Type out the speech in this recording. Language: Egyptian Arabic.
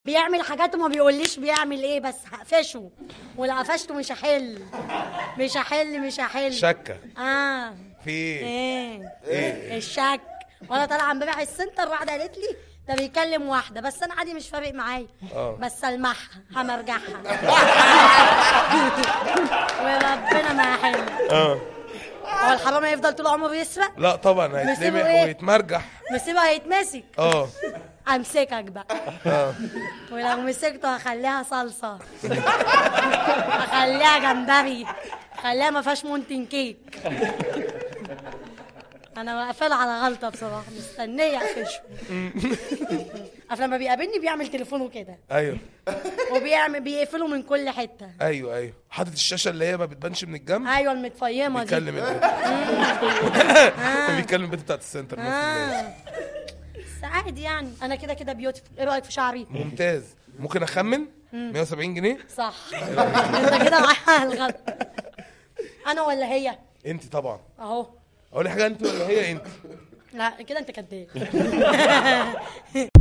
بيعمل حاجات وما بيقوليش بيعمل ايه بس هقفشه ولو قفشته مش هحل مش هحل مش هحل شكه اه في ايه ايه ايه الشك وانا طالعه امبارح السنتر واحده قالت لي ده بيكلم واحده بس انا عادي مش فارق معايا اه. بس المحها همرجعها وربنا ما هحل اه هو الحرامي هيفضل طول عمره يسرق لا طبعا نسيبه هيتلمح ايه؟ ويتمرجح مصيبه هيتمسك اه امسكك بقى اه ولو مسكته هخليها صلصه هخليها جمبري هخليها ما فيهاش مونتن كيك انا واقفه على غلطه بصراحه مستنيه اقفشه اصل لما بيقابلني بيعمل تليفونه كده ايوه وبيعمل بيقفله من كل حته ايوه ايوه حاطط الشاشه اللي هي ما بتبانش من الجنب ايوه المتفيمه دي بيكلم البيت بيكلم البيت بتاعت السنتر نفس الناس. اه بس عادي يعني انا كده كده بيوتيفول ايه رايك في شعري ممتاز ممكن اخمن 170 جنيه صح انت كده معايا الغلط انا ولا هي انت طبعا اهو اقول لك حاجه انت ولا هي انت لا كده انت كداب